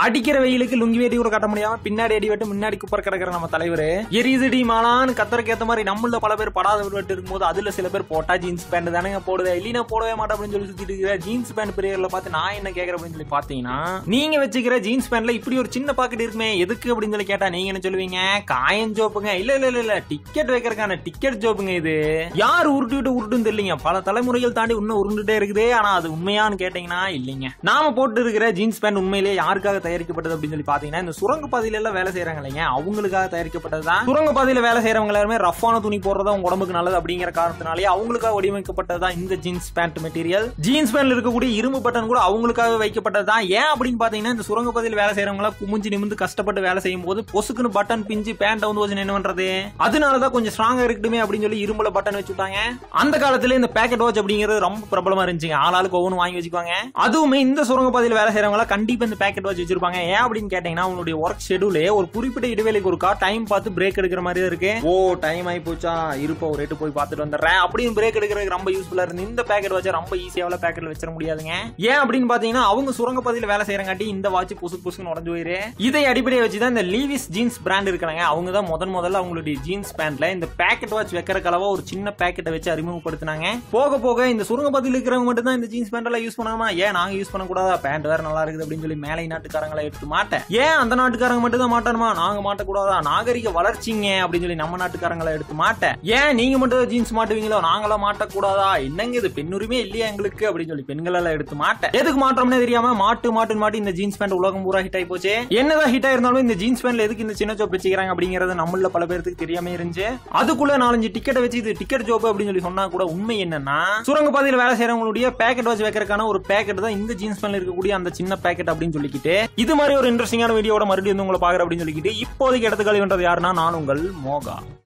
அடிக்கிற வெயிலுக்கு லுங்கி வேட்டி கூட கட்ட முடியாம பின்னாடி அடி வெட்டு முன்னாடி குப்பர் கிடக்கிற நம்ம தலைவர் எரியுதுடி மாலான்னு கத்தருக்கு ஏத்த மாதிரி நம்மள பல பேர் படாத விட்டு இருக்கும்போது அதுல சில பேர் போட்டா ஜீன்ஸ் பேண்ட் தானே போடுவேன் இல்லைன்னா போடவே மாட்டேன் அப்படின்னு சொல்லி சுத்திட்டு இருக்கிற ஜீன்ஸ் பேண்ட் பிரியர்ல பார்த்து நான் என்ன கேக்குறேன் அப்படின்னு சொல்லி பாத்தீங்கன்னா நீங்க வச்சுக்கிற ஜீன்ஸ் பேண்ட்ல இப்படி ஒரு சின்ன பாக்கெட் இருக்குமே எதுக்கு அப்படின்னு சொல்லி கேட்டா நீங்க என்ன சொல்லுவீங்க காயம் ஜோப்புங்க இல்ல இல்ல இல்ல இல்ல டிக்கெட் வைக்கிறதுக்கான டிக்கெட் ஜோப்புங்க இது யார் உருட்டுக்கிட்டு உருட்டுன்னு தெரியலங்க பல தலைமுறைகள் தாண்டி இன்னும் உருண்டுட்டே இருக்குது ஆனா அது உண்மையான்னு கேட்டீங்கன்னா இல்லைங்க நாம போட்டு இருக்கிற ஜீன்ஸ் பேண்ட் உண்மையிலேயே யாருக்காக தயாரிக்கப்பட்டது அப்படின்னு சொல்லி பாத்தீங்கன்னா இந்த சுரங்க பாதையில எல்லாம் வேலை செய்யறாங்க இல்லைங்க அவங்களுக்காக தயாரிக்கப்பட்டது தான் சுரங்க பாதையில வேலை செய்யறவங்க எல்லாருமே ரஃப்பான துணி போடுறதா உங்க உடம்புக்கு நல்லது அப்படிங்கிற காரணத்தினாலே அவங்களுக்காக வடிவமைக்கப்பட்டது தான் இந்த ஜீன்ஸ் பேண்ட் மெட்டீரியல் ஜீன்ஸ் பேண்ட்ல இருக்கக்கூடிய இரும்பு பட்டன் கூட அவங்களுக்காக வைக்கப்பட்டது தான் ஏன் அப்படின்னு பாத்தீங்கன்னா இந்த சுரங்க பாதையில் வேலை செய்யறவங்க குமிஞ்சு நிமிந்து கஷ்டப்பட்டு வேலை செய்யும் போது பொசுக்குன்னு பட்டன் பிஞ்சு பேண்ட் வந்து வச்சு என்ன பண்றது அதனாலதான் கொஞ்சம் ஸ்ட்ராங்கா இருக்கட்டுமே அப்படின்னு சொல்லி இரும்புல பட்டன் வச்சு விட்டாங்க அந்த காலத்துல இந்த பேக்கெட் வாட்ச் அப்படிங்கிறது ரொம்ப பிரபலமா இருந்துச்சுங்க ஆளாளுக்கு ஒவ்வொன்று வாங்கி வச்சுக்குவாங்க அதுவுமே இந்த சுரங்க பாதையில் வேலை செய்யறவங்க கண்டிப்பா இந்த பேக்கெட் வாட்ச் வச்சிருப்பாங்க ஏன் அப்படின்னு கேட்டீங்கன்னா உங்களுடைய ஒர்க் ஷெடியூலே ஒரு குறிப்பிட்ட இடைவேளைக்கு ஒருக்கா டைம் பார்த்து பிரேக் எடுக்கிற மாதிரி தான் இருக்கு ஓ டைம் ஆகி போச்சா இருப்பா ஒரு ரேட்டு போய் பார்த்துட்டு வந்துடுறேன் அப்படின்னு பிரேக் எடுக்கிறதுக்கு ரொம்ப யூஸ்ஃபுல்லா இருந்து இந்த பேக்கெட் வாட்ச் ரொம்ப ஈஸியாவில் பேக்கெட்ல வச்சிட முடியாதுங்க ஏன் அப்படின்னு பாத்தீங்கன்னா அவங்க சுரங்க பாதையில் வேலை செய்யறங்காட்டி இந்த வாட்ச் புசு புசுன்னு உடஞ்சு போயிரு இதை அடிப்படையை வச்சு தான் இந்த லீவிஸ் ஜீன்ஸ் பிராண்ட் இருக்கிறாங்க அவங்க தான் முதன் முதல்ல அவங்களுடைய ஜீன்ஸ் பேண்ட்ல இந்த பேக்கெட் வாட்ச் வைக்கிற கலவா ஒரு சின்ன பேக்கெட்டை வச்சு அறிமுகப்படுத்தினாங்க போக போக இந்த சுரங்க பாதையில் இருக்கிறவங்க மட்டும் தான் இந்த ஜீன்ஸ் பேண்ட் எல்லாம் யூஸ் பண்ணாமா ஏன் நாங்க யூஸ் பண்ணக்கூடாதா பேண்ட் வேற நல்லா இருக்குது அப்படின்னு சொல்லி மேலை நாட்டுக்காரங்களை எடுத்து மாட்டேன் ஏன் அந்த நாட்டுக்காரங்க மட்டும் தான் மாட்டணுமா நாங்க மாட்டக்கூடாதா நாகரிக வளர்ச்சிங்க அப்படின்னு சொல்லி நம்ம நாட்டுக்காரங்களை எடுத்து மாட்டேன் ஏன் நீங்க மட்டும் ஜீன்ஸ் மாட்டுவீங்களோ நாங்களாம் மாட்டக்கூடாதா என்னங்க இது பெண்ணுரிமை இல்லையா எங்களுக்கு அப்படின்னு சொல்லி பெண்கள் எல்லாம் எடுத்து மாட்டேன் எதுக்கு மாற்றம்னே தெரியாம மாட்டு மாட்டுன்னு மாட்டி இந்த ஜீன்ஸ் பேண்ட் உலகம் பூரா ஹிட் ஆகி போச்சு என்னதான் ஹிட் ஆயிருந்தாலும் இந்த ஜீன்ஸ் பேண்ட்ல எதுக்கு இந்த சின்ன ஜோப் வச்சுக்கிறாங்க அப்படிங்கறது நம்மள பல பேருக்கு தெரியாம இருந்துச்சு அதுக்குள்ள நாலஞ்சு டிக்கெட்டை வச்சு இது டிக்கெட் ஜோப் அப்படின்னு சொல்லி சொன்னா கூட உண்மை என்னன்னா சுரங்க பாதையில் வேலை செய்யறவங்களுடைய பேக்கெட் வச்சு வைக்கிறதுக்கான ஒரு பேக்கெட் தான் இந்த ஜீன்ஸ் பேண்ட்ல இருக்கக்கூடிய அந்த சின்ன பேக்கெட் அப்படின்னு சொல்லிக்கிட்டு இது மாதிரி ஒரு இன்ட்ரெஸ்டிங்கான வீடியோட மறுபடியும் வந்து உங்களை பாக்குற அப்படின்னு சொல்லிக்கிட்டு இப்போதைக்கு இடத்துக்கு கழிவுன்றது யாருன்னா நான் உங்கள் மோகா